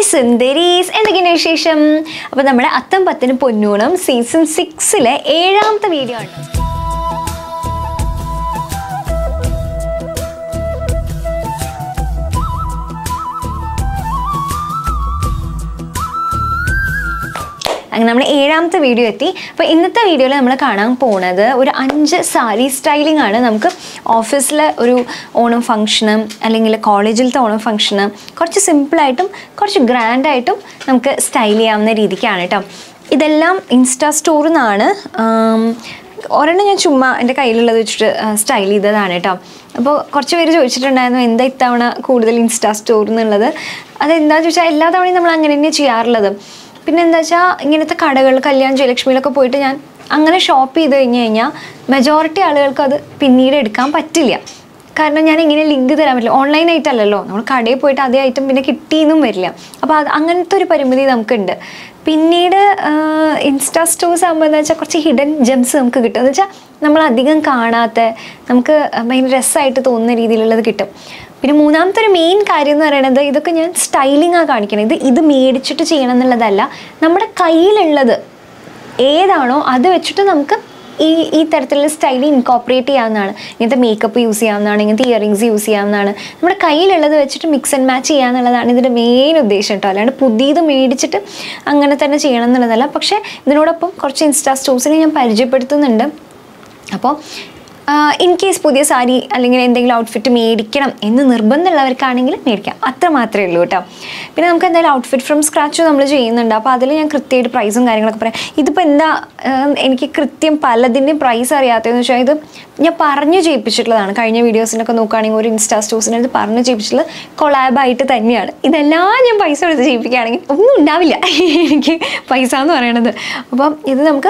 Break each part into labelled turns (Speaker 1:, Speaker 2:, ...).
Speaker 1: സുന്ദരീസ് എന്തൊക്കെയാണ് വിശേഷം അപ്പോൾ നമ്മുടെ അത്തം പത്തിന് പൊന്നൂണം സീസൺ സിക്സിലെ ഏഴാമത്തെ വീഡിയോ ആണ് അങ്ങനെ നമ്മൾ ഏഴാമത്തെ വീഡിയോ എത്തി അപ്പോൾ ഇന്നത്തെ വീഡിയോയിൽ നമ്മൾ കാണാൻ പോണത് ഒരു അഞ്ച് സാരി സ്റ്റൈലിംഗ് ആണ് നമുക്ക് ഓഫീസിലെ ഒരു ഓണം ഫംഗ്ഷന് അല്ലെങ്കിൽ കോളേജിലത്തെ ഓണം ഫംഗ്ഷന് കുറച്ച് സിമ്പിളായിട്ടും കുറച്ച് ഗ്രാൻഡായിട്ടും നമുക്ക് സ്റ്റൈൽ ചെയ്യാവുന്ന രീതിക്കാണ് കേട്ടോ ഇതെല്ലാം ഇൻസ്റ്റാ സ്റ്റോറിൽ നിന്നാണ് ഒരെണ്ണം ഞാൻ ചുമ്മാ എൻ്റെ കയ്യിലുള്ളത് വെച്ചിട്ട് സ്റ്റൈൽ ചെയ്തതാണ് കേട്ടോ അപ്പോൾ കുറച്ച് പേര് ചോദിച്ചിട്ടുണ്ടായിരുന്നു എന്താ ഇത്തവണ കൂടുതൽ ഇൻസ്റ്റാ സ്റ്റോർ എന്നുള്ളത് അതെന്താണെന്ന് ചോദിച്ചാൽ എല്ലാ തവണയും നമ്മൾ അങ്ങനെ തന്നെ ചെയ്യാറുള്ളത് പിന്നെ എന്താ വെച്ചാൽ ഇങ്ങനത്തെ കടകൾ കല്യാൺ ജയലക്ഷ്മിയിലൊക്കെ പോയിട്ട് ഞാൻ അങ്ങനെ ഷോപ്പ് ചെയ്ത് കഴിഞ്ഞ് കഴിഞ്ഞാൽ മെജോറിറ്റി ആളുകൾക്ക് അത് പിന്നീട് എടുക്കാൻ പറ്റില്ല കാരണം ഞാൻ ഇങ്ങനെ ലിങ്ക് തരാൻ പറ്റില്ല ഓൺലൈൻ ആയിട്ടല്ലല്ലോ നമ്മൾ കടയിൽ പോയിട്ട് അതേ ഐറ്റം പിന്നെ കിട്ടിയെന്നും വരില്ല അപ്പോൾ അത് അങ്ങനത്തെ ഒരു പരിമിതി നമുക്കുണ്ട് പിന്നീട് ഇൻസ്റ്റാ സ്റ്റോഴ്സ് ആകുമ്പോൾ എന്താ വെച്ചാൽ കുറച്ച് ഹിഡൻ ജെംസ് നമുക്ക് കിട്ടും എന്ന് വെച്ചാൽ നമ്മൾ അധികം കാണാത്ത നമുക്ക് ഭയങ്കര രസമായിട്ട് തോന്നുന്ന രീതിയിലുള്ളത് കിട്ടും പിന്നെ മൂന്നാമത്തെ ഒരു മെയിൻ കാര്യം എന്ന് പറയുന്നത് ഇതൊക്കെ ഞാൻ സ്റ്റൈലിംഗ് ആ കാണിക്കണം ഇത് ഇത് മേടിച്ചിട്ട് ചെയ്യണം എന്നുള്ളതല്ല നമ്മുടെ കയ്യിലുള്ളത് ഏതാണോ അത് വെച്ചിട്ട് നമുക്ക് ഈ ഈ തരത്തിലുള്ള സ്റ്റൈൽ ഇൻകോപ്പറേറ്റ് ചെയ്യാവുന്നതാണ് ഇങ്ങനത്തെ മേക്കപ്പ് യൂസ് ചെയ്യാവുന്നതാണ് ഇങ്ങനത്തെ ഇയറിങ്സ് യൂസ് ചെയ്യാവുന്നതാണ് നമ്മുടെ കയ്യിലുള്ളത് വെച്ചിട്ട് മിക്സ് ആൻഡ് മാച്ച് ചെയ്യാന്നുള്ളതാണ് ഇതിൻ്റെ മെയിൻ ഉദ്ദേശം കേട്ടോ അല്ലാണ്ട് പുതിയത് മേടിച്ചിട്ട് അങ്ങനെ തന്നെ ചെയ്യണം എന്നുള്ളതല്ല പക്ഷേ ഇതിനോടൊപ്പം കുറച്ച് ഇൻസ്റ്റാ സ്റ്റോഴ്സിനെ ഞാൻ പരിചയപ്പെടുത്തുന്നുണ്ട് അപ്പോൾ ഇൻ കേസ് പുതിയ സാരി അല്ലെങ്കിൽ എന്തെങ്കിലും ഔട്ട്ഫിറ്റ് മേടിക്കണം എന്ന് നിർബന്ധമുള്ളവർക്കാണെങ്കിൽ മേടിക്കാം അത്ര മാത്രമേ ഉള്ളൂ കേട്ടോ പിന്നെ നമുക്ക് എന്തായാലും ഔട്ട്ഫിറ്റ് ഫ്രം സ്ക്രാച്ച് നമ്മൾ ചെയ്യുന്നുണ്ട് അപ്പോൾ അതിൽ ഞാൻ കൃത്യമായിട്ട് പ്രൈസും കാര്യങ്ങളൊക്കെ പറയാം ഇതിപ്പോൾ എന്താ ആഹ് എനിക്ക് കൃത്യം പലതിൻ്റെയും പ്രൈസ് അറിയാത്തതെന്ന് വെച്ചാൽ ഇത് ഞാൻ പറഞ്ഞു ചെയ്യിപ്പിച്ചിട്ടുള്ളതാണ് കഴിഞ്ഞ വീഡിയോസിനൊക്കെ നോക്കുകയാണെങ്കിൽ ഒരു ഇൻസ്റ്റാ സ്റ്റോഴ്സിനടുത്ത് പറഞ്ഞു ചെയ്യിപ്പിച്ചിട്ടുള്ളത് കൊളാബായിട്ട് തന്നെയാണ് ഇതെല്ലാം ഞാൻ പൈസ കൊടുത്ത് ചെയ്യിപ്പിക്കുകയാണെങ്കിൽ ഒന്നും ഉണ്ടാവില്ല എനിക്ക് പൈസ എന്ന് പറയണത് അപ്പം ഇത് നമുക്ക്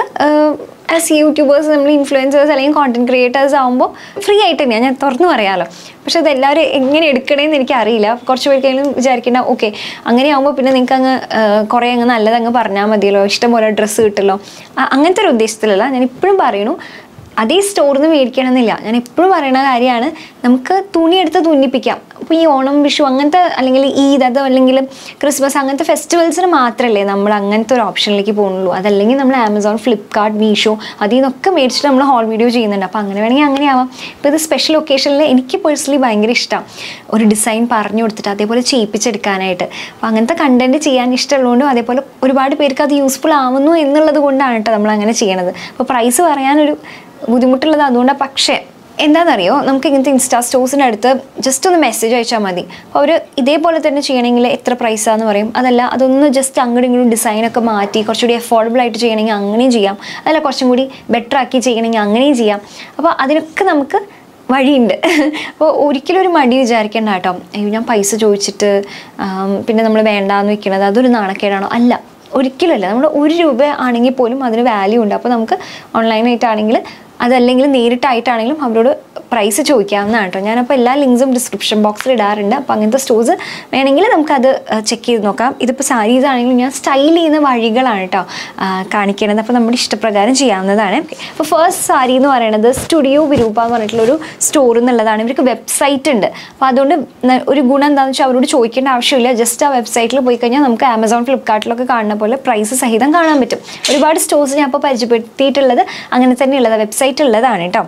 Speaker 1: ആസ് യൂട്യൂബേഴ്സ് നമ്മൾ ഇൻഫ്ലുവൻസേഴ്സ് അല്ലെങ്കിൽ കോണ്ടന്റ് ക്രിയേറ്റേഴ്സ് ആകുമ്പോൾ ഫ്രീ ആയിട്ട് തന്നെയാണ് ഞാൻ തുറന്നു പറയാമല്ലോ പക്ഷെ അത് എല്ലാവരും എങ്ങനെ എടുക്കണേന്ന് എനിക്ക് അറിയില്ല കുറച്ച് പേർക്കെങ്കിലും വിചാരിക്കേണ്ട ഓക്കെ അങ്ങനെയാകുമ്പോൾ പിന്നെ നിങ്ങൾക്ക് അങ്ങ് കുറേ അങ്ങ് നല്ലത് അങ്ങ് പറഞ്ഞാൽ മതിയല്ലോ ഇഷ്ടംപോലെ ഡ്രസ്സ് കിട്ടുമല്ലോ ആ- അങ്ങനത്തെ ഒരു ഉദ്ദേശത്തിലല്ല ഞാൻ ഇപ്പോഴും പറയണു അതേ സ്റ്റോറിൽ നിന്ന് മേടിക്കണമെന്നില്ല ഞാൻ എപ്പോഴും പറയുന്ന കാര്യമാണ് നമുക്ക് തുണിയെടുത്ത് തുന്നിപ്പിക്കാം അപ്പോൾ ഈ ഓണം വിഷു അങ്ങനത്തെ അല്ലെങ്കിൽ ഈദ് അതോ അല്ലെങ്കിൽ ക്രിസ്മസ് അങ്ങനത്തെ ഫെസ്റ്റിവൽസിന് മാത്രമല്ലേ നമ്മൾ അങ്ങനത്തെ ഒരു ഓപ്ഷനിലേക്ക് പോകുന്നുള്ളൂ അതല്ലെങ്കിൽ നമ്മൾ ആമസോൺ ഫ്ലിപ്കാർട്ട് മീഷോ അതിൽ നിന്നൊക്കെ മേടിച്ചിട്ട് നമ്മൾ ഹോൾ വീഡിയോ ചെയ്യുന്നുണ്ട് അപ്പോൾ അങ്ങനെ വേണമെങ്കിൽ അങ്ങനെ ആവാം ഇപ്പോൾ ഇത് സ്പെഷ്യൽ ഒക്കേഷനിൽ എനിക്ക് പേഴ്സണലി ഭയങ്കര ഇഷ്ടം ഒരു ഡിസൈൻ പറഞ്ഞു കൊടുത്തിട്ട് അതേപോലെ ചെയ്യിപ്പിച്ചെടുക്കാനായിട്ട് അപ്പോൾ അങ്ങനത്തെ കണ്ടന്റ് ചെയ്യാൻ ഇഷ്ടമുള്ളതുകൊണ്ടും അതേപോലെ ഒരുപാട് പേർക്ക് അത് യൂസ്ഫുൾ ആവുന്നു എന്നുള്ളത് കൊണ്ടാണ് കേട്ടോ നമ്മൾ അങ്ങനെ ചെയ്യണത് അപ്പോൾ പ്രൈസ് പറയാനൊരു ബുദ്ധിമുട്ടുള്ളത് അതുകൊണ്ടാണ് പക്ഷേ എന്താണെന്നറിയോ നമുക്ക് ഇങ്ങനത്തെ ഇൻസ്റ്റാ സ്റ്റോഴ്സിൻ്റെ അടുത്ത് ജസ്റ്റ് ഒന്ന് മെസ്സേജ് അയച്ചാൽ മതി അപ്പോൾ അവർ ഇതേപോലെ തന്നെ ചെയ്യണമെങ്കിൽ എത്ര പ്രൈസാന്ന് പറയും അതല്ല അതൊന്ന് ജസ്റ്റ് അങ്ങോട്ടും ഇങ്ങോട്ടും ഡിസൈനൊക്കെ മാറ്റി കുറച്ചുകൂടി അഫോർഡബിൾ ആയിട്ട് ചെയ്യണമെങ്കിൽ അങ്ങനെയും ചെയ്യാം അതല്ല കുറച്ചും കൂടി ബെറ്റർ ആക്കി ചെയ്യണമെങ്കിൽ അങ്ങനെയും ചെയ്യാം അപ്പോൾ അതിനൊക്കെ നമുക്ക് വഴിയുണ്ട് അപ്പോൾ ഒരിക്കലും ഒരു മടി വിചാരിക്കേണ്ട കേട്ടോ അയ്യോ ഞാൻ പൈസ ചോദിച്ചിട്ട് ആം, പിന്നെ നമ്മൾ വേണ്ടാന്ന് വെക്കണത് അതൊരു നാണക്കേടാണോ അല്ല ഒരിക്കലുമല്ല നമ്മൾ ഒരു രൂപ ആണെങ്കിൽ പോലും അതിന് വാല്യൂ ഉണ്ട് അപ്പോൾ നമുക്ക് ഓൺലൈനായിട്ടാണെങ്കിൽ അതല്ലെങ്കിൽ നേരിട്ടായിട്ടാണെങ്കിലും അവരോട് പ്രൈസ് ചോദിക്കാവുന്നതാണ് കേട്ടോ ഞാനപ്പോൾ എല്ലാ ലിങ്ക്സും ഡിസ്ക്രിപ്ഷൻ ബോക്സിൽ ഇടാറുണ്ട് അപ്പോൾ അങ്ങനത്തെ സ്റ്റോഴ്സ് വേണമെങ്കിൽ നമുക്കത് ചെക്ക് ചെയ്ത് നോക്കാം ഇതിപ്പോൾ സാരീസ് ആണെങ്കിലും ഞാൻ സ്റ്റൈൽ ചെയ്യുന്ന വഴികളാണ് കേട്ടോ ആ, കാണിക്കുന്നത് അപ്പോൾ നമ്മുടെ ഇഷ്ടപ്രകാരം ചെയ്യാവുന്നതാണ് അപ്പോൾ ഫസ്റ്റ് സാരി എന്ന് പറയുന്നത് സ്റ്റുഡിയോ വിരൂപ എന്ന് പറഞ്ഞിട്ടുള്ളൊരു സ്റ്റോർ എന്നുള്ളതാണ് ഇവർക്ക് വെബ്സൈറ്റ് ഉണ്ട് അപ്പോൾ അതുകൊണ്ട് ന- ഒരു ഗുണം എന്താണെന്ന് വെച്ചാൽ അവരോട് ചോദിക്കേണ്ട ആവശ്യമില്ല ജസ്റ്റ് ആ വെബ്സൈറ്റിൽ പോയി കഴിഞ്ഞാൽ നമുക്ക് ആമസോൺ ഫ്ലിപ്കാർട്ടിലൊക്കെ കാണുന്ന പോലെ പ്രൈസ് സഹിതം കാണാൻ പറ്റും ഒരുപാട് സ്റ്റോഴ്സ് ഞാൻ ഇപ്പോൾ പരിചയപ്പെടുത്തിയിട്ടുള്ളത് അങ്ങനെ തന്നെയുള്ളത് വെബ്സൈറ്റ് ഉള്ളതാണ് കേട്ടോ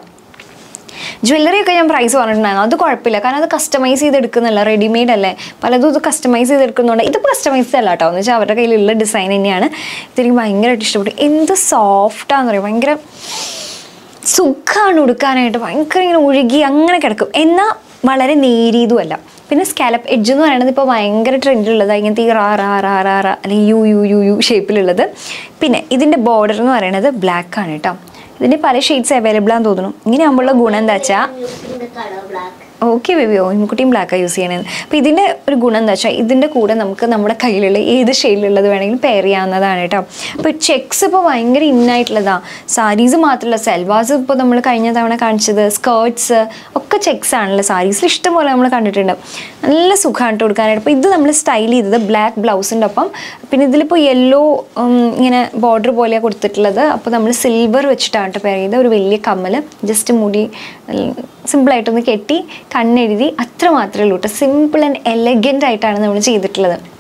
Speaker 1: ജ്വല്ലറി ഒക്കെ ഞാൻ പ്രൈസ് പറഞ്ഞിട്ടുണ്ടായിരുന്നു അത് കുഴപ്പമില്ല കാരണം അത് കസ്റ്റമൈസ് ചെയ്തെടുക്കുന്നല്ല റെഡിമെയ്ഡ് അല്ലേ പലതും ഇത് കസ്റ്റമൈസ് ചെയ്തെടുക്കുന്നുണ്ട് ഇതിപ്പോൾ കസ്റ്റമൈസ്ഡ് അല്ല കേട്ടോ എന്ന് വെച്ചാൽ അവരുടെ കയ്യിലുള്ള ഡിസൈൻ തന്നെയാണ് ഇതെനിക്ക് ഭയങ്കരമായിട്ട് ഇഷ്ടപ്പെട്ടു എന്ത് സോഫ്റ്റാന്ന് പറയും ഭയങ്കര സുഖമാണ് ഉടുക്കാനായിട്ട് ഭയങ്കര ഇങ്ങനെ ഒഴുകി അങ്ങനെ കിടക്കും എന്നാൽ വളരെ നേരിയതുമല്ല പിന്നെ സ്കാലപ്പ് എഡ്ജ് എന്ന് പറയുന്നത് ഇപ്പോൾ ഭയങ്കര ട്രെൻഡിലുള്ളത് ഇങ്ങനത്തെ ഈ റാ റാ റാ റാ റാ അല്ലെങ്കിൽ യു യു യു യു ഷേപ്പിലുള്ളത് പിന്നെ ഇതിൻ്റെ ബോർഡർ എന്ന് പറയുന്നത് ബ്ലാക്ക് ആണ് കേട്ടോ ഇതിൻ്റെ പല ഷെയ്ഡ്സ് അവൈലബിൾ ആണെന്ന് തോന്നുന്നു ഇങ്ങനെ ആകുമ്പോഴുള്ള ഗുണം എന്താ വെച്ചാൽ
Speaker 2: using the color black.
Speaker 1: Okay baby ഓ ഇൻകുട്ടിയും ബ്ലാക്കാണ് യൂസ് ചെയ്യണത് അപ്പോൾ ഇതിൻ്റെ ഒരു ഗുണം എന്താ വെച്ചാൽ ഇതിൻ്റെ കൂടെ നമുക്ക് നമ്മുടെ കയ്യിലുള്ള ഏത് ഷെയ്ഡിലുള്ളത് വേണമെങ്കിലും പെയർ ചെയ്യാവുന്നതാണ് കേട്ടോ അപ്പോൾ ചെക്സ് ഇപ്പോൾ ഭയങ്കര ഇന്നായിട്ടുള്ളതാണ് സാരീസ് മാത്രമല്ല സെൽവാസ് ഇപ്പോൾ നമ്മൾ കഴിഞ്ഞ തവണ കാണിച്ചത് സ്കേർട്സ് ഒക്കെ ചെക്സ് ആണല്ലോ സാരീസിൽ ഇഷ്ടം പോലെ നമ്മൾ കണ്ടിട്ടുണ്ട് നല്ല സുഖമാണ് ഇട്ട് കൊടുക്കാനായിട്ട് അപ്പോൾ ഇത് നമ്മൾ സ്റ്റൈൽ ചെയ്തത് ബ്ലാക്ക് ബ്ലൗസിൻ്റെ ഒപ്പം പിന്നെ ഇതിലിപ്പോൾ യെല്ലോ ഇങ്ങനെ ബോർഡർ പോലെയാണ് കൊടുത്തിട്ടുള്ളത് അപ്പോൾ നമ്മൾ സിൽവർ വെച്ചിട്ടാണ് കേട്ടോ പെയർ ചെയ്ത് ഒരു വലിയ കമ്മൽ ജസ്റ്റ് മുടി സിമ്പിളായിട്ടൊന്ന് കെട്ടി കണ്ണെഴുതി അത്ര മാത്രമേ ഉള്ളൂ കേട്ടോ സിമ്പിൾ ആൻഡ് എലഗൻ്റ് ആയിട്ടാണ് നമ്മൾ ചെയ്തിട്ടുള്ളത്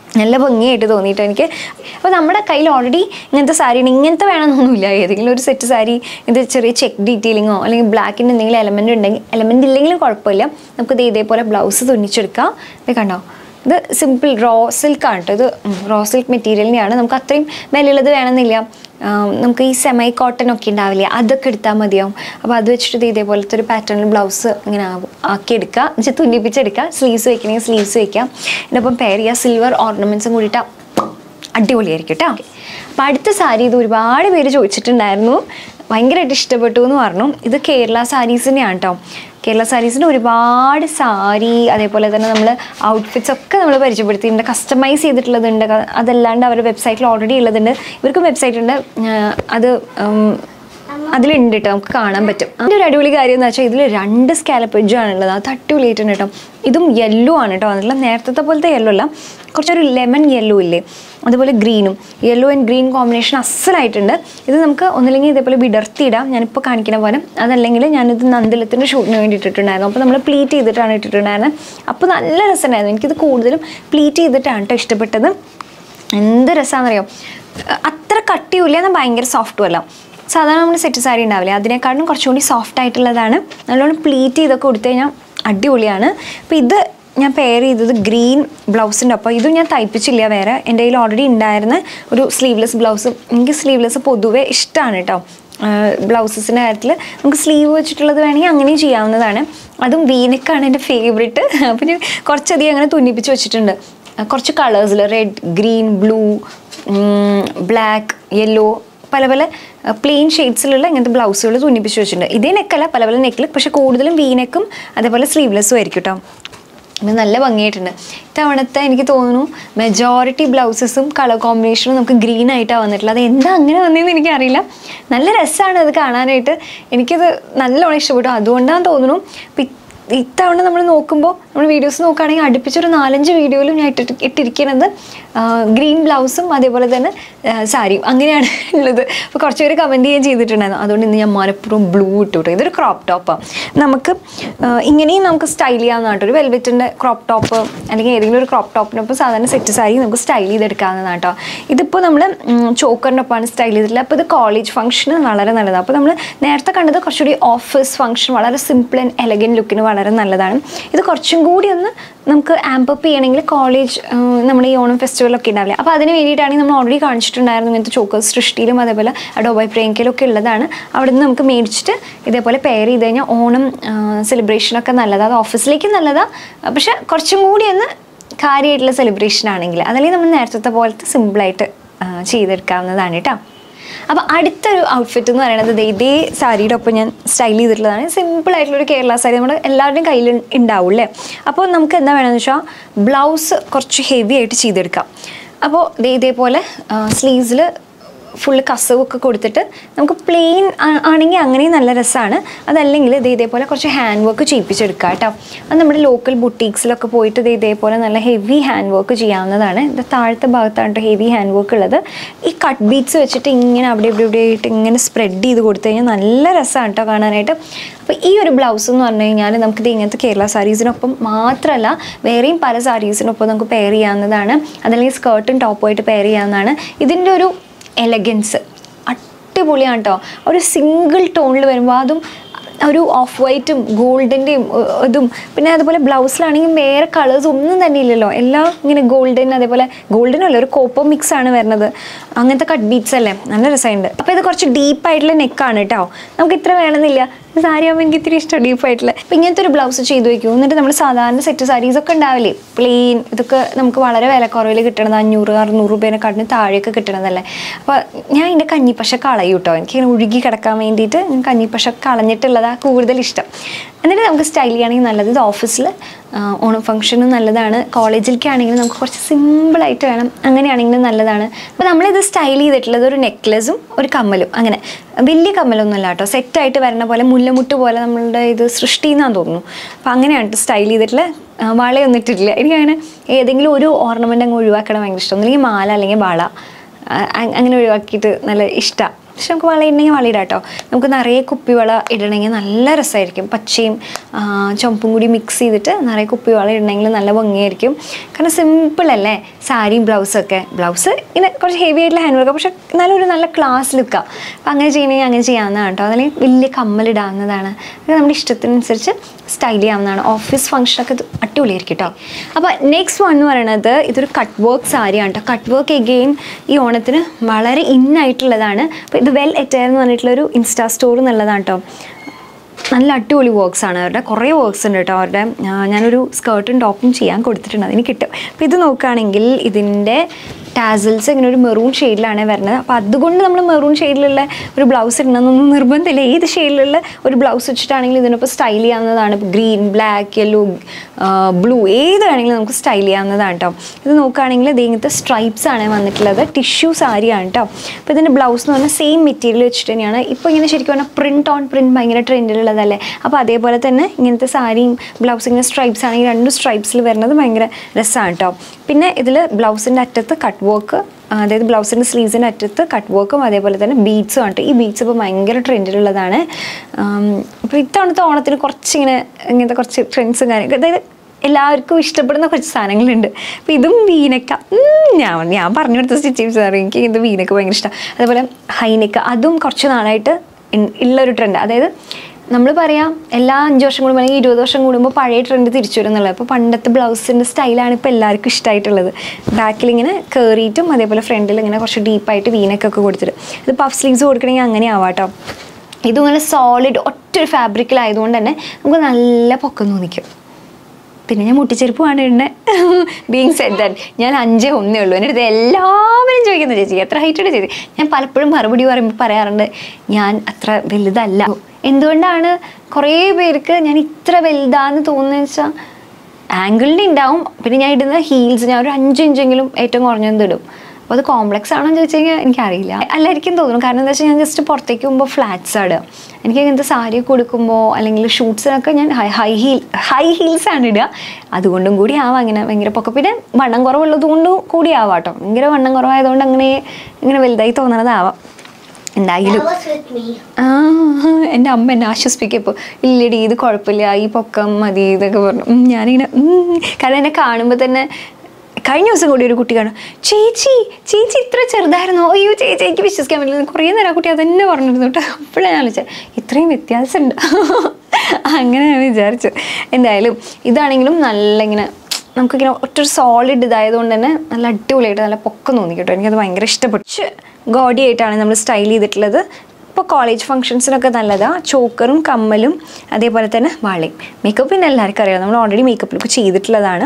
Speaker 1: നല്ല ഭംഗിയായിട്ട് തോന്നിയിട്ട് എനിക്ക് അപ്പോൾ നമ്മുടെ കയ്യിൽ ഓൾറെഡി ഇങ്ങനത്തെ സാരി ഉണ്ട് ഇങ്ങനത്തെ വേണമെന്നൊന്നുമില്ല ഏതെങ്കിലും ഒരു സെറ്റ് സാരി ഇത് ചെറിയ ചെക്ക് ഡീറ്റെയിലിങ്ങോ അല്ലെങ്കിൽ ബ്ലാക്കിൻ്റെ എന്തെങ്കിലും എലമെൻ്റ് ഉണ്ടെങ്കിൽ എലമെൻ്റ് ഇല്ലെങ്കിലും കുഴപ്പമില്ല നമുക്കിത് ഇതേപോലെ ബ്ലൗസ് തുന്നിച്ചെടുക്കാം ഇത് കണ്ടോ ഇത് സിമ്പിൾ റോ സിൽക്കാണ് കേട്ടോ ഇത് റോ സിൽക്ക് മെറ്റീരിയലിനെയാണ് നമുക്ക് അത്രയും വിലയുള്ളത് വേണമെന്നില്ല ആം, നമുക്ക് ഈ സെമൈ കോട്ടൺ ഒക്കെ ഉണ്ടാവില്ലേ അതൊക്കെ എടുത്താൽ മതിയാവും അപ്പോൾ അത് വെച്ചിട്ട് ഇത് ഇതേപോലത്തെ ഒരു പാറ്റേണിൽ ബ്ലൗസ് ഇങ്ങനെ ആവും- ആക്കിയെടുക്കുക എന്നുവെച്ചാൽ തുന്നിപ്പിച്ചെടുക്കുക സ്ലീവ്സ് വെക്കണമെങ്കിൽ സ്ലീവ്സ് വെക്കാം ഇതിനൊപ്പം പെയർ ചെയ്യുക സിൽവർ ഓർണമെൻറ്റ്സും കൂടിയിട്ട് അടിപൊളിയായിരിക്കും കേട്ടോ അപ്പം അടുത്ത സാരി ഇത് ഒരുപാട് പേര് ചോദിച്ചിട്ടുണ്ടായിരുന്നു ഭയങ്കരമായിട്ട് ഇഷ്ടപ്പെട്ടു എന്ന് പറഞ്ഞു ഇത് കേരള സാരീസിൻ്റെയാണ് കേട്ടോ കേരള സാരീസിൻ്റെ ഒരുപാട് സാരി അതേപോലെ തന്നെ നമ്മൾ ഔട്ട്ഫിറ്റ്സ് ഒക്കെ നമ്മൾ പരിചയപ്പെടുത്തിയിട്ടുണ്ട് കസ്റ്റമൈസ് ചെയ്തിട്ടുള്ളതുണ്ട് ക- അതല്ലാണ്ട് അവരുടെ വെബ്സൈറ്റിൽ ഓൾറെഡി ഉള്ളതുണ്ട് ഇവർക്കും വെബ്സൈറ്റ് ഉണ്ട് ആ, അത് ഉം, അതിലുണ്ട് കേട്ടോ നമുക്ക് കാണാൻ പറ്റും അതിൻ്റെ ഒരു അടിപൊളി കാര്യം എന്ന് വെച്ചാൽ ഇതിൽ രണ്ട് സ്കാലപ്പ് എഡ്ജാണുള്ളത് അത് അടിപൊളിയായിട്ടുണ്ട് കേട്ടോ ഇതും യെല്ലോ ആണ് കേട്ടോ അതിലുള്ള നേരത്തെ പോലത്തെ യെല്ലോ അല്ല കുറച്ചൊരു ലെമൺ യെല്ലോ ഇല്ലേ അതുപോലെ ഗ്രീനും യെല്ലോ ആൻഡ് ഗ്രീൻ കോമ്പിനേഷൻ അസലായിട്ടുണ്ട് ഇത് നമുക്ക് ഒന്നില്ലെങ്കിൽ ഇതേപോലെ വിടർത്തിയിടാം ഞാനിപ്പോൾ കാണിക്കുന്ന പോലെ അതല്ലെങ്കിൽ ഞാനിത് നന്ദലത്തിൻ്റെ ഷൂട്ടിന് വേണ്ടി ഇട്ടിട്ടുണ്ടായിരുന്നു അപ്പോൾ നമ്മൾ പ്ലീറ്റ് ചെയ്തിട്ടാണ് ഇട്ടിട്ടുണ്ടായിരുന്നത് അപ്പോൾ നല്ല രസമുണ്ടായിരുന്നു എനിക്കിത് കൂടുതലും പ്ലീറ്റ് ചെയ്തിട്ടാണ് കേട്ടോ ഇഷ്ടപ്പെട്ടത് എന്ത് രസമാണെന്നറിയോ അത്ര കട്ടിയുമില്ല എന്നാൽ ഭയങ്കര സോഫ്റ്റും അല്ല സാധാരണ നമ്മൾ സെറ്റ് സാരി ഉണ്ടാവില്ലേ അതിനേക്കാളും കുറച്ചും കൂടി സോഫ്റ്റ് ആയിട്ടുള്ളതാണ് നല്ലോണം പ്ലീറ്റ് ചെയ്തൊക്കെ കൊടുത്തു കഴിഞ്ഞാൽ അടിപൊളിയാണ് അപ്പോൾ ഇത് ഞാൻ പെയർ ചെയ്തത് ഗ്രീൻ ബ്ലൗസിൻ്റെ ഒപ്പം ഇതും ഞാൻ തയ്പ്പിച്ചില്ല വേറെ എൻ്റെ കയ്യിൽ ഓൾറെഡി ഉണ്ടായിരുന്ന ഒരു സ്ലീവ്ലെസ് ബ്ലൗസ് എനിക്ക് സ്ലീവ്ലെസ് പൊതുവേ ഇഷ്ടമാണ് കേട്ടോ ബ്ലൗസസിൻ്റെ കാര്യത്തിൽ നമുക്ക് സ്ലീവ് വെച്ചിട്ടുള്ളത് വേണമെങ്കിൽ അങ്ങനെയും ചെയ്യാവുന്നതാണ് അതും വീനക്കാണ് എൻ്റെ ഫേവറേറ്റ് അപ്പം ഞാൻ കുറച്ചധികം അങ്ങനെ തുന്നിപ്പിച്ച് വെച്ചിട്ടുണ്ട് ആ, കുറച്ച് കളേഴ്സിൽ red green blue black yellow പല പല പ്ലെയിൻ ഷെയ്ഡ്സിലുള്ള ഇങ്ങനത്തെ ബ്ലൗസുകൾ തുന്നിപ്പിച്ച് വെച്ചിട്ടുണ്ട് ഇതേ നെക്കല്ല പല പല നെക്കിൽ പക്ഷേ കൂടുതലും വീനെക്കും അതേപോലെ സ്ലീവ്ലെസ്സും ആയിരിക്കും കേട്ടോ ഇത് നല്ല ഭംഗിയായിട്ടുണ്ട് ഇത്തവണത്തെ എനിക്ക് തോന്നുന്നു മെജോറിറ്റി ബ്ലൗസസും കളർ കോമ്പിനേഷനും നമുക്ക് ഗ്രീൻ ആയിട്ടാണ് വന്നിട്ടുള്ളത് അത് എന്താ അങ്ങനെ വന്നതെന്ന് എനിക്കറിയില്ല നല്ല രസമാണ് അത് കാണാനായിട്ട് എനിക്കത് നല്ലോണം ഇഷ്ടപ്പെട്ടു അതുകൊണ്ടാണ് തോന്നുന്നു ഇപ്പം ഇ- ഇത്തവണ നമ്മൾ നോക്കുമ്പോൾ നമ്മൾ വീഡിയോസ് നോക്കുകയാണെങ്കിൽ അടുപ്പിച്ചൊരു നാലഞ്ച് വീഡിയോയിലും ഞാൻ ഇട്ടിട്ട് ഇട്ടിരിക്കുന്നത് ഗ്രീൻ ബ്ലൗസും അതേപോലെ തന്നെ ആ, സാരിയും അങ്ങനെയാണ് ഉള്ളത് അപ്പോൾ കുറച്ച് പേര് കമൻറ്റ് ചെയ്യാൻ ചെയ്തിട്ടുണ്ടായിരുന്നു അതുകൊണ്ട് ഇന്ന് ഞാൻ മനപ്പുറം ബ്ലൂ ഇട്ടു കേട്ടോ ഇതൊരു ക്രോപ്പ് ടോപ്പാണ് നമുക്ക് ആ, ഇങ്ങനെയും നമുക്ക് സ്റ്റൈൽ ചെയ്യാവുന്നതാണ് കേട്ടോ ഒരു വെൽവെറ്റിൻ്റെ ക്രോപ്പ് ടോപ്പ് അല്ലെങ്കിൽ ഏതെങ്കിലും ഒരു ക്രോപ്പ് ടോപ്പിനൊപ്പം സാധാരണ സെറ്റ് സാരി നമുക്ക് സ്റ്റൈൽ ചെയ്തെടുക്കാവുന്നതാണ് കേട്ടോ ഇതിപ്പോൾ നമ്മൾ ചോക്കറിൻ്റെ ഒപ്പമാണ് സ്റ്റൈൽ ചെയ്തിട്ടുള്ളത് അപ്പോൾ ഇത് കോളേജ് ഫംഗ്ഷന് വളരെ നല്ലതാണ് അപ്പോൾ നമ്മൾ നേരത്തെ കണ്ടത് കുറച്ചുകൂടി ഓഫീസ് ഫംഗ്ഷൻ വളരെ സിമ്പിൾ ആൻഡ് എലഗൻ ലുക്കിന് വളരെ നല്ലതാണ് ഇത് കുറച്ചും കൂടി ഒന്ന് നമുക്ക് ആമ്പപ്പ് ചെയ്യണമെങ്കിൽ കോളേജ് നമ്മൾ ഈ ഓണം ഫെസ്റ്റിവലൊക്കെ ഉണ്ടാവില്ല അപ്പോൾ അതിന് വേണ്ടിയിട്ടാണെങ്കിൽ നമ്മൾ ഓൾറെഡി കാണിച്ചിട്ടുണ്ടായിരുന്നു ഇങ്ങനത്തെ ചോക്കേഴ്സ് സൃഷ്ടിയിലും അതേപോലെ ഡോബായ് പ്രേങ്കിലും ഒക്കെ ഉള്ളതാണ് അവിടെ നിന്ന് നമുക്ക് മേടിച്ചിട്ട് ഇതേപോലെ പെയർ ചെയ്ത് കഴിഞ്ഞാൽ ഓണം സെലിബ്രേഷനൊക്കെ നല്ലതാണ് അത് ഓഫീസിലേക്ക് നല്ലതാണ് പക്ഷെ കുറച്ചും കൂടി ഒന്ന് കാര്യമായിട്ടുള്ള സെലിബ്രേഷൻ ആണെങ്കിൽ അതല്ലെങ്കിൽ നമ്മൾ നേരത്തെ പോലത്തെ സിമ്പിളായിട്ട് ചെയ്തെടുക്കാവുന്നതാണ് കേട്ടോ അപ്പോൾ അടുത്തൊരു ഔട്ട്ഫിറ്റ് എന്ന് പറയുന്നത് ദേ ഇതേ സാരിയുടെ ഒപ്പം ഞാൻ സ്റ്റൈൽ ചെയ്തിട്ടുള്ളതാണ് സിമ്പിൾ ആയിട്ടുള്ള ഒരു കേരള സാരി നമ്മുടെ എല്ലാവരുടെയും കയ്യിൽ ഉണ്ടാവും അല്ലേ അപ്പോൾ നമുക്ക് എന്താ വേണമെന്ന് വെച്ചാൽ ബ്ലൗസ് കുറച്ച് ഹെവി ആയിട്ട് ചെയ്തെടുക്കാം അപ്പോൾ ദേ ഇതേപോലെ സ്ലീവ്സിൽ ഫുള്ള് കസവൊക്കെ കൊടുത്തിട്ട് നമുക്ക് പ്ലെയിൻ ആണെങ്കിൽ അങ്ങനെയും നല്ല രസമാണ് അതല്ലെങ്കിൽ ഇത് ഇതേപോലെ കുറച്ച് ഹാൻഡ് വർക്ക് ചെയ്യിപ്പിച്ചെടുക്കുക കേട്ടോ അത് നമ്മുടെ ലോക്കൽ ബുട്ടീക്സിലൊക്കെ പോയിട്ട് ഇത് ഇതേപോലെ നല്ല ഹെവി ഹാൻഡ് വർക്ക് ചെയ്യാവുന്നതാണ് ഇത് താഴത്തെ ഭാഗത്താണ് കേട്ടോ ഹെവി ഹാൻഡ് വർക്ക് ഉള്ളത് ഈ കട്ട് ബീറ്റ്സ് വെച്ചിട്ട് ഇങ്ങനെ അവിടെ ഇവിടെ ഇവിടെ ആയിട്ട് ഇങ്ങനെ സ്പ്രെഡ് ചെയ്ത് കൊടുത്തു കഴിഞ്ഞാൽ നല്ല രസമാണ് കേട്ടോ കാണാനായിട്ട് അപ്പോൾ ഈ ഒരു ബ്ലൗസ് എന്ന് പറഞ്ഞു കഴിഞ്ഞാൽ നമുക്കിത് ഇങ്ങനത്തെ കേരള സാരീസിനൊപ്പം മാത്രമല്ല വേറെയും പല സാരീസിനൊപ്പം നമുക്ക് പെയർ ചെയ്യാവുന്നതാണ് അതല്ലെങ്കിൽ സ്കേർട്ടും ടോപ്പുമായിട്ട് പെയർ ചെയ്യാവുന്നതാണ് ഇതിൻ്റെ ഒരു എലഗൻസ് അടിപൊളിയാണ് കേട്ടോ ഒരു സിംഗിൾ ടോണിൽ വരുമ്പോൾ അതും ഒരു ഓഫ് വൈറ്റും ഗോൾഡിൻ്റെയും ഇതും പിന്നെ അതുപോലെ ബ്ലൗസിലാണെങ്കിൽ വേറെ കളേഴ്സ് ഒന്നും തന്നെ ഇല്ലല്ലോ എല്ലാം ഇങ്ങനെ ഗോൾഡൻ അതേപോലെ ഗോൾഡൻ അല്ല ഒരു കോപ്പർ മിക്സ് ആണ് വരുന്നത് അങ്ങനത്തെ കട്ട് ബീറ്റ്സ് അല്ലേ നല്ല രസമുണ്ട് അപ്പോൾ ഇത് കുറച്ച് ഡീപ്പായിട്ടുള്ള നെക്കാണ് കേട്ടോ നമുക്ക് ഇത്ര വേണമെന്നില്ല സാരി ആകുമ്പോൾ എനിക്ക് ഇത്തിരി ഇഷ്ടം ഡീപ്പായിട്ടുള്ള അപ്പം ഇങ്ങനത്തെ ഒരു ബ്ലൗസ് ചെയ്ത് വെക്കും എന്നിട്ട് നമ്മൾ സാധാരണ സെറ്റ് സാരീസ് ഒക്കെ ഉണ്ടാവില്ലേ പ്ലെയിൻ ഇതൊക്കെ നമുക്ക് വളരെ വിലക്കുറവിൽ കിട്ടണത് അഞ്ഞൂറ് അറുന്നൂറ് രൂപേനെ കടന്ന് താഴെയൊക്കെ കിട്ടണതല്ലേ അപ്പോൾ ഞാൻ ഇതിൻ്റെ കഞ്ഞിപ്പശ കളയും കേട്ടോ എനിക്കിങ്ങനെ ഒഴുകി കിടക്കാൻ വേണ്ടിയിട്ട് ഞാൻ കഞ്ഞിപ്പശ കളഞ്ഞിട്ടുള്ളതാണ് കൂടുതൽ ഇഷ്ടം എന്നിട്ട് നമുക്ക് സ്റ്റൈൽ ചെയ്യുകയാണെങ്കിൽ നല്ലത് ഇത് ഓഫീസിൽ ഓണം ഫംഗ്ഷന് നല്ലതാണ് കോളേജിലേക്ക് ആണെങ്കിൽ നമുക്ക് കുറച്ച് സിമ്പിളായിട്ട് വേണം അങ്ങനെയാണെങ്കിലും നല്ലതാണ് അപ്പോൾ നമ്മളിത് സ്റ്റൈൽ ചെയ്തിട്ടുള്ളത് ഒരു നെക്ലസും ഒരു കമ്മലും അങ്ങനെ വലിയ കമ്മലൊന്നുമല്ല കേട്ടോ സെറ്റായിട്ട് വരുന്ന പോലെ മുല്ലമുട്ട് പോലെ നമ്മളുടെ ഇത് സൃഷ്ടി എന്നാന്ന് തോന്നുന്നു അപ്പോൾ അങ്ങനെയാണ് സ്റ്റൈൽ ചെയ്തിട്ടുള്ള വളയൊന്നും ഇട്ടിട്ടില്ല എനിക്കങ്ങനെ ഏതെങ്കിലും ഒരു ഓർണമെൻ്റ് അങ്ങ് ഒഴിവാക്കണം ഭയങ്കര ഇഷ്ടം ഒന്നുമില്ലെങ്കിൽ മാല അല്ലെങ്കിൽ വള ആ, അ- അങ്ങനെ ഒഴിവാക്കിയിട്ട് നല്ല ഇഷ്ടമാണ് പക്ഷെ നമുക്ക് വള ഇടണമെങ്കിൽ വള ഇടാം കേട്ടോ നമുക്ക് നിറയെ കുപ്പിവള ഇടണമെങ്കിൽ നല്ല രസമായിരിക്കും പച്ചയും ആ, ചുമപ്പും കൂടി മിക്സ് ചെയ്തിട്ട് നിറയെ കുപ്പിവള ഇടണമെങ്കിൽ നല്ല ഭംഗിയായിരിക്കും കാരണം സിമ്പിൾ അല്ലേ സാരിയും ബ്ലൗസൊക്കെ ബ്ലൗസ് ഇങ്ങനെ കുറച്ച് ഹെവി ആയിട്ടുള്ള ഹാൻഡ് വർക്ക് പക്ഷെ എന്നാലും ഒരു നല്ല ക്ലാസ് ലുക്കാണ് അപ്പം അങ്ങനെ ചെയ്യണമെങ്കിൽ അങ്ങനെ ചെയ്യാവുന്നതാണ് കേട്ടോ അല്ലെങ്കിൽ വലിയ കമ്മലിടാവുന്നതാണ് അത് നമ്മുടെ ഇഷ്ടത്തിനനുസരിച്ച് സ്റ്റൈൽ ചെയ്യാവുന്നതാണ് ഓഫീസ് ഫംഗ്ഷനൊക്കെ ഇത് അടിപൊളിയായിരിക്കും കേട്ടോ അപ്പോൾ നെക്സ്റ്റ് വൺ എന്ന് പറയുന്നത് ഇതൊരു കട്ട് വർക്ക് സാരിയാണ് കേട്ടോ കട്ട് വർക്ക് എഗെയിൻ ഈ ഓണത്തിന് വളരെ ഇന്നായിട്ടുള്ളതാണ് അപ്പോൾ ഇത് വെൽ എറ്റയർ എന്ന് പറഞ്ഞിട്ടുള്ളൊരു ഇൻസ്റ്റാ സ്റ്റോർ എന്നുള്ളതാണ് കേട്ടോ നല്ല അടിപൊളി വർക്ക്സ് ആണ് അവരുടെ കുറേ വർക്ക്സ് ഉണ്ട് കേട്ടോ അവരുടെ ആ, ഞാനൊരു സ്കേർട്ടും ടോപ്പും ചെയ്യാൻ കൊടുത്തിട്ടുണ്ട് അതിന് കിട്ടും അപ്പോൾ ഇത് നോക്കുകയാണെങ്കിൽ ഇതിൻ്റെ ടാസിൽസ് ഇങ്ങനെ ഒരു മെറൂൺ ഷെയ്ഡിലാണ് വരുന്നത് അപ്പോൾ അതുകൊണ്ട് നമ്മൾ മെറൂൺ ഷെയ്ഡിലുള്ള ഒരു ബ്ലൗസ് ഇടണമെന്നൊന്നും നിർബന്ധമില്ല ഏത് ഷെയ്ഡിലുള്ള ഒരു ബ്ലൗസ് വെച്ചിട്ടാണെങ്കിലും ഇതിനൊപ്പം സ്റ്റൈൽ ചെയ്യാവുന്നതാണ് ഗ്രീൻ ബ്ലാക്ക് യെല്ലോ ബ്ലൂ ഏത് വേണമെങ്കിലും നമുക്ക് സ്റ്റൈൽ ചെയ്യാവുന്നതാണ് കേട്ടോ ഇത് നോക്കുകയാണെങ്കിൽ ഇത് ഇങ്ങനത്തെ സ്ട്രൈപ്സ് ആണ് വന്നിട്ടുള്ളത് ടിഷ്യൂ സാരിയാണ് കേട്ടോ അപ്പോൾ ഇതിൻ്റെ ബ്ലൗസ് എന്ന് പറഞ്ഞാൽ സെയിം മെറ്റീരിയൽ വെച്ചിട്ട് തന്നെയാണ് ഇപ്പോൾ ഇങ്ങനെ ശരിക്കും പറഞ്ഞാൽ പ്രിൻറ്റ് ഓൺ പ്രിൻറ്റ് ഭയങ്കര ട്രെൻഡിലുള്ളതല്ലേ അപ്പോൾ അതേപോലെ തന്നെ ഇങ്ങനത്തെ സാരിയും ബ്ലൗസ് ഇങ്ങനെ സ്ട്രൈപ്സ് ആണെങ്കിൽ രണ്ട് സ്ട്രൈപ്സിൽ വരുന്നത് ഭയങ്കര രസമാണ് കേട്ടോ പിന്നെ ഇതിൽ ബ്ലൗസിൻ്റെ അറ്റത്ത് കട്ട് വർക്ക് അതായത് ബ്ലൗസിൻ്റെ സ്ലീവ്സിൻ്റെ അറ്റത്ത് കട്ട് വർക്കും അതേപോലെ തന്നെ ബീഡ്സും ആണ് ഈ ബീഡ്സ് ഇപ്പോൾ ഭയങ്കര ട്രെൻഡിലുള്ളതാണ് അപ്പോൾ ഇത്തവണത്തെ ഓണത്തിന് കുറച്ചിങ്ങനെ ഇങ്ങനത്തെ കുറച്ച് ട്രെൻഡ്സും കാര്യങ്ങളും അതായത് എല്ലാവർക്കും ഇഷ്ടപ്പെടുന്ന കുറച്ച് സാധനങ്ങളുണ്ട് അപ്പോൾ ഇതും വീനക്ക ഉം, ഞാൻ ഞാൻ പറഞ്ഞു കൊടുത്ത സ്റ്റിച്ചിങ് സാർ എനിക്ക് ഇത് വീനക്ക ഭയങ്കര ഇഷ്ടം അതേപോലെ ഹൈനെക്ക അതും കുറച്ച് നാളായിട്ട് ഇൻ- ഉള്ളൊരു ട്രെൻഡ് അതായത് നമ്മൾ പറയാം എല്ലാ അഞ്ച് വർഷം കൂടുമ്പോൾ അല്ലെങ്കിൽ ഇരുപത് വർഷം കൂടുമ്പോൾ പഴയ ട്രെൻഡ് തിരിച്ചു വരും എന്നുള്ളത് അപ്പോൾ പണ്ടത്തെ ബ്ലൗസിൻ്റെ സ്റ്റൈലാണ് ഇപ്പോൾ എല്ലാവർക്കും ഇഷ്ടമായിട്ടുള്ളത് ബാക്കിൽ ഇങ്ങനെ കയറിയിട്ടും അതേപോലെ ഫ്രണ്ടിൽ ഇങ്ങനെ കുറച്ച് ഡീപ്പായിട്ട് വീനക്കൊക്കെ കൊടുത്തിട്ട് ഇത് പഫ് സ്ലീവ്സ് കൊടുക്കണമെങ്കിൽ അങ്ങനെ ആവാം കേട്ടോ ഇതും ഇങ്ങനെ സോളിഡ് ഒറ്റ ഒരു ഫാബ്രിക്കിലായതുകൊണ്ട് തന്നെ നമുക്ക് നല്ല പൊക്കം തോന്നിക്കും പിന്നെ ഞാൻ മുട്ടിച്ചെരുപ്പമാണ് ഇടുന്നത് ബീങ് സെഡ് ദാറ്റ് ഞാൻ അഞ്ചേ ഒന്നേ ഉള്ളൂ എൻ്റെ അടുത്ത് എല്ലാവരും ചോദിക്കുന്ന ചേച്ചി എത്ര ഹൈറ്റ് ഉണ്ട് ചേച്ചി ഞാൻ പലപ്പോഴും മറുപടി പറയുമ്പോൾ പറയാറുണ്ട് ഞാൻ അത്ര വലുതല്ല എന്തുകൊണ്ടാണ് കുറേ പേർക്ക് ഞാൻ ഇത്ര വലുതാന്ന് തോന്നുന്നത് വെച്ചാൽ ആംഗിളിൻ്റെ ഉണ്ടാവും പിന്നെ ഞാൻ ഇടുന്ന ഹീൽസ് ഞാൻ ഒരു അഞ്ച് ഇഞ്ചെങ്കിലും ഏറ്റവും കുറഞ്ഞത് ഇടും അപ്പോൾ അത് കോംപ്ലക്സ് ആണോ എന്ന് ചോദിച്ചു കഴിഞ്ഞാൽ എനിക്കറിയില്ല അല്ലായിരിക്കും തോന്നുന്നു കാരണം എന്താ വെച്ചാൽ ഞാൻ ജസ്റ്റ് പുറത്തേക്ക് പോകുമ്പോൾ ഫ്ലാറ്റ്സ് ഇടുക എനിക്ക് ഇങ്ങനത്തെ സാരി കൊടുക്കുമ്പോൾ അല്ലെങ്കിൽ ഷൂട്ട്സിനൊക്കെ ഞാൻ high high heel high heels ആണ് ഇടുക അതുകൊണ്ടും കൂടി ആവാം അങ്ങനെ ഭയങ്കര പൊക്കം പിന്നെ വണ്ണം കുറവുള്ളത് കൊണ്ടും കൂടി ആവാം കേട്ടോ ഭയങ്കര വണ്ണം കുറവായതുകൊണ്ട് അങ്ങനെ ഇങ്ങനെ വലുതായി തോന്നണതാവാം എന്തായാലും
Speaker 2: Tell us with me.
Speaker 1: ആ എൻ്റെ അമ്മ എന്നെ ആശ്വസിപ്പിക്കപ്പോൾ ഇല്ലടി ഇത് കുഴപ്പമില്ല ഈ പൊക്കം മതി ഇതൊക്കെ പറഞ്ഞു ഉം, ഞാനിങ്ങനെ ഉം, കാരണം എന്നെ കാണുമ്പോൾ തന്നെ കഴിഞ്ഞ ദിവസം കൂടി ഒരു കുട്ടി കാണും ചേച്ചി ചേച്ചി ഇത്ര ചെറുതായിരുന്നോ അയ്യോ ചേച്ചി എനിക്ക് വിശ്വസിക്കാൻ പറ്റില്ല കുറേ നേരം ആ കുട്ടി അതന്നെ പറഞ്ഞിരുന്നു കേട്ടോ അപ്പോഴാണ് ഞാൻ വിളിച്ചത് ഇത്രയും വ്യത്യാസമുണ്ട് അങ്ങനെ ഞാൻ വിചാരിച്ചു എന്തായാലും ഇതാണെങ്കിലും നല്ല ഇങ്ങനെ നമുക്കിങ്ങനെ ഒറ്റൊരു സോളിഡ് ഇതായതുകൊണ്ട് തന്നെ നല്ല അടിപൊളിയായിട്ട് നല്ല പൊക്കം തോന്നി കേട്ടോ എനിക്കത് ഭയങ്കര ഇഷ്ടപ്പെട്ടു ഗോഡി ആയിട്ടാണ് നമ്മൾ സ്റ്റൈൽ ചെയ്തിട്ടുള്ളത് ഇപ്പോൾ കോളേജ് ഫംഗ്ഷൻസിനൊക്കെ നല്ലതാണ് ചോക്കറും കമ്മലും അതേപോലെ തന്നെ വളയും മേക്കപ്പ് പിന്നെ എല്ലാവർക്കും അറിയാം നമ്മൾ ഓൾറെഡി മേക്കപ്പ് ലുക്ക് ചെയ്തിട്ടുള്ളതാണ്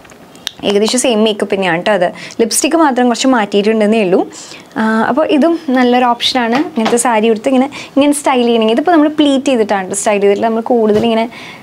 Speaker 1: ഏകദേശം സെയിം മേക്കപ്പ് തന്നെയാണ് കേട്ടോ അത് ലിപ്സ്റ്റിക്ക് മാത്രം കുറച്ച് മാറ്റിയിട്ടുണ്ടെന്നേ ഉള്ളൂ അപ്പോൾ ഇതും നല്ലൊരു ഓപ്ഷനാണ് ഇങ്ങനത്തെ സാരി എടുത്ത് ഇങ്ങനെ ഇങ്ങനെ സ്റ്റൈൽ ചെയ്യണമെങ്കിൽ ഇതിപ്പോൾ നമ്മൾ പ്ലീറ്റ് ചെയ്തിട്ടാണ് സ്റ്റൈൽ ചെയ്തിട്ട് നമ്മൾ കൂടുതൽ ഇങ്ങനെ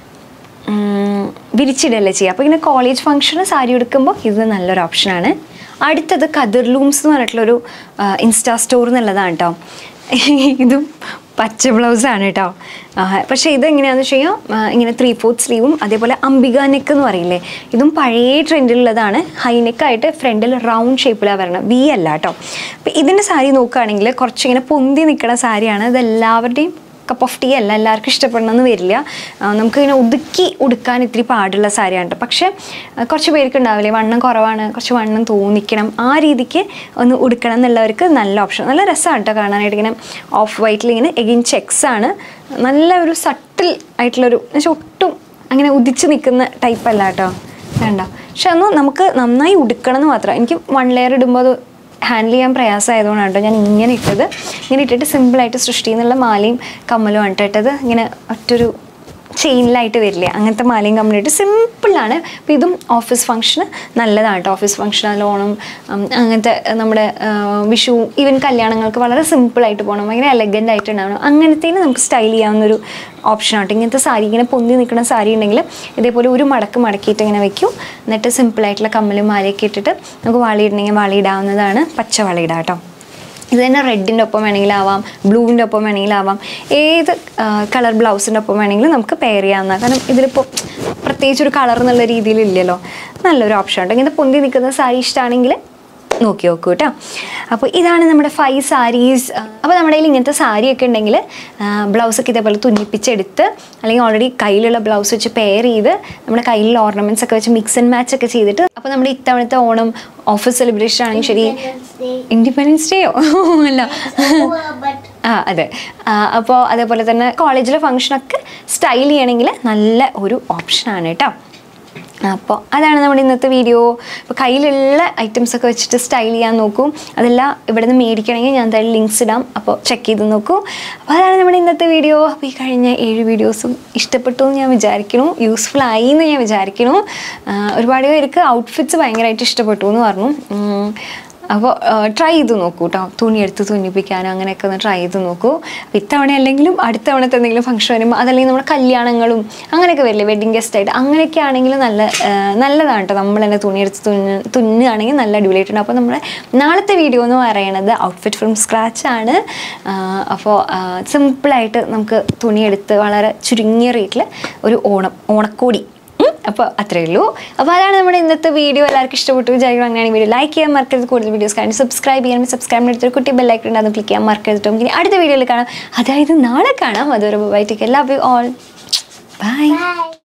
Speaker 1: ഉം, വിരിച്ചിടല്ലേ ചെയ്യുക അപ്പോൾ ഇങ്ങനെ കോളേജ് ഫംഗ്ഷന് സാരി എടുക്കുമ്പോൾ ഇത് നല്ലൊരു ഓപ്ഷനാണ് അടുത്തത് കതിർ ലൂംസ് എന്ന് പറഞ്ഞിട്ടുള്ളൊരു ഇൻസ്റ്റാ സ്റ്റോർ എന്നുള്ളതാണ് കേട്ടോ ഇതും പച്ച ബ്ലൗസാണ് കേട്ടോ ആ, പക്ഷേ ഇത് എങ്ങനെയാണെന്ന് വെച്ച് കഴിഞ്ഞാൽ ആ, ഇങ്ങനെ ത്രീ ഫോർത്ത് സ്ലീവും അതേപോലെ അംബിക നെക്ക് എന്ന് പറയില്ലേ ഇതും പഴയ ട്രെൻഡിലുള്ളതാണ് ഹൈ നെക്കായിട്ട് ഫ്രണ്ടിൽ റൗണ്ട് ഷേപ്പിലാണ് വരണം വി അല്ല കേട്ടോ അപ്പം ഇതിൻ്റെ സാരി നോക്കുകയാണെങ്കിൽ കുറച്ചിങ്ങനെ പൊന്തി നിൽക്കുന്ന സാരിയാണ് ഇത് എല്ലാവരുടെയും കപ്പ് ഓഫ് ടീ അല്ല എല്ലാവർക്കും ഇഷ്ടപ്പെടണമെന്ന് വരില്ല ആ, നമുക്കിങ്ങനെ ഒതുക്കി ഉടുക്കാൻ ഇത്തിരി പാടുള്ള സാരിയാണ് ട്ടോ. പക്ഷേ ആ, കുറച്ച് പേർക്ക് ഉണ്ടാവില്ലേ വണ്ണം കുറവാണ് കുറച്ച് വണ്ണം തോന്നിക്കണം ആ രീതിക്ക് ഒന്ന് ഉടുക്കണം എന്നുള്ളവർക്ക് നല്ല ഓപ്ഷൻ നല്ല രസമാണ് കേട്ടോ കാണാനായിട്ട് ഇങ്ങനെ ഓഫ് വൈറ്റിൽ ഇങ്ങനെ എഗെയിൻ ചെക്സ് ആണ് നല്ല ഒരു സട്ടിൽ ആയിട്ടുള്ളൊരു എന്നുവെച്ചാൽ ഒട്ടും അങ്ങനെ ഉദിച്ച് നിൽക്കുന്ന ടൈപ്പ് അല്ല കേട്ടോ വേണ്ട പക്ഷെ ഒന്ന് നമുക്ക് നന്നായി ഉടുക്കണം എന്ന് മാത്രം എനിക്ക് വൺ ലെയർ ഇടുമ്പോൾ അത് ഹാൻഡിൽ ചെയ്യാൻ പ്രയാസമായതുകൊണ്ടാണ് കേട്ടോ ഞാൻ ഇങ്ങനെ ഇട്ടത് ഇങ്ങനെ ഇട്ടിട്ട് സിമ്പിളായിട്ട് സൃഷ്ടി എന്നുള്ള മാലയും കമ്മലും ആണ് കേട്ടോ ഇട്ടത് ഇങ്ങനെ ഒറ്റൊരു ചെയിനിലായിട്ട് വരില്ലേ അങ്ങനത്തെ മാലയും കമ്മലും ഇട്ട് സിമ്പിളാണ് അപ്പോൾ ഇതും ഓഫീസ് ഫംഗ്ഷന് നല്ലതാണ് കേട്ടോ ഓഫീസ് ഫംഗ്ഷൻ അല്ല ഓണം ഉം, അങ്ങനത്തെ അഹ് നമ്മുടെ ആഹ്, വിഷു ഈവൻ കല്യാണങ്ങൾക്ക് വളരെ സിമ്പിളായിട്ട് പോകണം ഭയങ്കര എലഗൻ്റ് ആയിട്ട് ഉണ്ടാവണം അങ്ങനത്തേന് നമുക്ക് സ്റ്റൈൽ ചെയ്യാവുന്നൊരു ഓപ്ഷനാണ് ഇങ്ങനത്തെ സാരി ഇങ്ങനെ പൊന്തി നിൽക്കുന്ന സാരി ഉണ്ടെങ്കിൽ ഇതേപോലെ ഒരു മടക്ക് മടക്കിയിട്ട് ഇങ്ങനെ വെക്കും എന്നിട്ട് സിമ്പിളായിട്ടുള്ള കമ്മലും മാലയൊക്കെ ഇട്ടിട്ട് നമുക്ക് വളയിടണമെങ്കിൽ വളയിടാവുന്നതാണ് പച്ച വളയിടാം കേട്ടോ ഇത് തന്നെ റെഡിൻ്റെ ഒപ്പം വേണമെങ്കിലാവാം ബ്ലൂവിൻ്റെ ഒപ്പം വേണമെങ്കിലാവാം ഏത് കളർ ബ്ലൗസിൻ്റെ ഒപ്പം വേണമെങ്കിലും നമുക്ക് പെയർ ചെയ്യാവുന്ന കാരണം ഇതിലിപ്പോൾ പ്രത്യേകിച്ച് ഒരു കളർ എന്നുള്ള രീതിയിൽ ഇല്ലല്ലോ നല്ലൊരു ഓപ്ഷൻ ഉണ്ട് ഇങ്ങനെ പൊന്തി നിൽക്കുന്ന സാരി ഇഷ്ടമാണെങ്കിൽ നോക്കി നോക്കൂ കേട്ടോ അപ്പോൾ ഇതാണ് നമ്മുടെ ഫൈവ് സാരീസ് അപ്പോൾ നമ്മുടെ കയ്യിൽ ഇങ്ങനത്തെ സാരിയൊക്കെ ഉണ്ടെങ്കിൽ ബ്ലൗസൊക്കെ ഇതേപോലെ തുന്നിപ്പിച്ചെടുത്ത് അല്ലെങ്കിൽ ഓൾറെഡി കയ്യിലുള്ള ബ്ലൗസ് വെച്ച് പെയർ ചെയ്ത് നമ്മുടെ കയ്യിലുള്ള ഓർണമെൻറ്റ്സ് ഒക്കെ വെച്ച് മിക്സ് ആൻഡ് മാച്ച് ഒക്കെ ചെയ്തിട്ട് അപ്പോൾ നമ്മുടെ ഇത്തവണത്തെ ഓണം ഓഫീസ് സെലിബ്രേഷൻ ആണെങ്കിൽ ശരി ഇൻഡിപെൻഡൻസ് ഡേയോ അല്ല
Speaker 2: but
Speaker 1: ആ അതെ അപ്പോൾ അതേപോലെ തന്നെ കോളേജിലെ ഫംഗ്ഷനൊക്കെ സ്റ്റൈൽ ചെയ്യണമെങ്കിൽ നല്ല ഒരു ഓപ്ഷനാണ് കേട്ടോ അപ്പോൾ അതാണ് നമ്മുടെ ഇന്നത്തെ വീഡിയോ ഇപ്പോൾ കയ്യിലുള്ള ഐറ്റംസ് ഒക്കെ വെച്ചിട്ട് സ്റ്റൈൽ ചെയ്യാൻ നോക്കും അതെല്ലാം ഇവിടെ നിന്ന് മേടിക്കണമെങ്കിൽ ഞാൻ എന്തായാലും ലിങ്ക്സ് ഇടാം അപ്പോൾ ചെക്ക് ചെയ്ത് നോക്കൂ അപ്പോൾ അതാണ് നമ്മുടെ ഇന്നത്തെ വീഡിയോ അപ്പോൾ ഈ കഴിഞ്ഞ ഏഴ് വീഡിയോസും ഇഷ്ടപ്പെട്ടു എന്ന് ഞാൻ വിചാരിക്കുന്നു യൂസ്ഫുൾ ആയി എന്ന് ഞാൻ വിചാരിക്കുന്നു ആ, ഒരുപാട് പേർക്ക് ഔട്ട്ഫിറ്റ്സ് ഭയങ്കരമായിട്ട് ഇഷ്ടപ്പെട്ടു എന്ന് പറഞ്ഞു ഉം, അപ്പോൾ ട്രൈ ചെയ്ത് നോക്കൂ കേട്ടോ തുണിയെടുത്ത് തുന്നിപ്പിക്കാനും അങ്ങനെയൊക്കെ ഒന്ന് ട്രൈ ചെയ്ത് നോക്കൂ അപ്പോൾ ഇത്തവണ അല്ലെങ്കിലും അടുത്ത തവണത്തെ എന്തെങ്കിലും ഫംഗ്ഷൻ വരുമ്പോൾ അതല്ലെങ്കിൽ നമ്മുടെ കല്യാണങ്ങളും അങ്ങനെയൊക്കെ വരില്ലേ വെഡിങ് ഗസ്റ്റ് ആയിട്ട് അങ്ങനെയൊക്കെ ആണെങ്കിൽ നല്ല ആ, നല്ലതാണ് കേട്ടോ നമ്മൾ തന്നെ തുണിയെടുത്ത് തുന്നു തുന്നുകയാണെങ്കിൽ നല്ല അടിപൊളിയായിട്ടുണ്ട് അപ്പോൾ നമ്മുടെ നാളത്തെ വീഡിയോ എന്ന് പറയുന്നത് ഔട്ട്ഫിറ്റ് ഫ്രം സ്ക്രാച്ച് ആണ് അപ്പോൾ സിമ്പിളായിട്ട് നമുക്ക് തുണിയെടുത്ത് വളരെ ചുരുങ്ങിയ റേറ്റിൽ ഒരു ഓണം ഓണക്കോടി അപ്പോൾ അത്രയേ ഉള്ളൂ അപ്പോൾ അതാണ് നമ്മുടെ ഇന്നത്തെ വീഡിയോ എല്ലാവർക്കും ഇഷ്ടപ്പെട്ടു വിചാരിക്കണം അങ്ങനെയാണ് വീഡിയോ ലൈക്ക് ചെയ്യാൻ മറക്കരുത് കൂടുതൽ വീഡിയോസ് കാണാൻ സബ്സ്ക്രൈബ് ചെയ്യാൻ സബ്സ്ക്രൈബ് എടുത്തൊരു കുട്ടി ബെല്ലൈക്കൺ ഉണ്ട് അത് ക്ലിക്ക് ചെയ്യാൻ മറക്കരുത് ഇനി അടുത്ത വീഡിയോയിൽ കാണാം അതായത് നാളെ കാണാം അതുവരെ ബൈ ടേക്ക് എല്ലാവരും ഓൾ ബൈ
Speaker 2: bye.